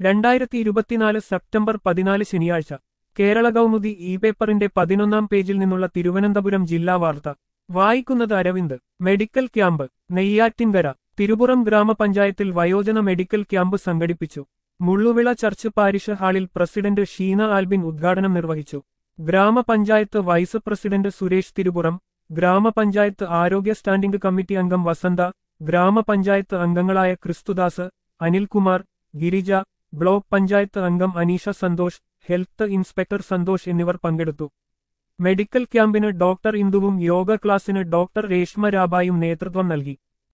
രണ്ടായിരത്തി ഇരുപത്തിനാല് സെപ്റ്റംബർ പതിനാല് ശനിയാഴ്ച കേരള കൗമുദി ഇ പേപ്പറിന്റെ പതിനൊന്നാം പേജിൽ നിന്നുള്ള തിരുവനന്തപുരം ജില്ലാ വാർത്ത വായിക്കുന്നത് അരവിന്ദ് മെഡിക്കൽ ക്യാമ്പ് നെയ്യാറ്റിൻകര തിരുപുറം ഗ്രാമപഞ്ചായത്തിൽ വയോജന മെഡിക്കൽ ക്യാമ്പ് സംഘടിപ്പിച്ചു മുള്ളുവിള ചർച്ച് പാരിഷ് ഹാളിൽ പ്രസിഡന്റ് ഷീന ആൽബിൻ ഉദ്ഘാടനം നിർവഹിച്ചു ഗ്രാമപഞ്ചായത്ത് വൈസ് പ്രസിഡന്റ് സുരേഷ് തിരുപുറം ഗ്രാമപഞ്ചായത്ത് ആരോഗ്യ സ്റ്റാൻഡിംഗ് കമ്മിറ്റി അംഗം വസന്ത ഗ്രാമപഞ്ചായത്ത് അംഗങ്ങളായ ക്രിസ്തുദാസ് അനിൽകുമാർ ഗിരിജ ബ്ലോക്ക് പഞ്ചായത്ത് അംഗം അനീഷ സന്തോഷ് ഹെൽത്ത് ഇൻസ്പെക്ടർ സന്തോഷ് എന്നിവർ പങ്കെടുത്തു മെഡിക്കൽ ക്യാമ്പിന് ഡോക്ടർ ഇന്ദുവും യോഗ ക്ലാസിന് ഡോക്ടർ രേഷ്മ രാബായും നേതൃത്വം നൽകി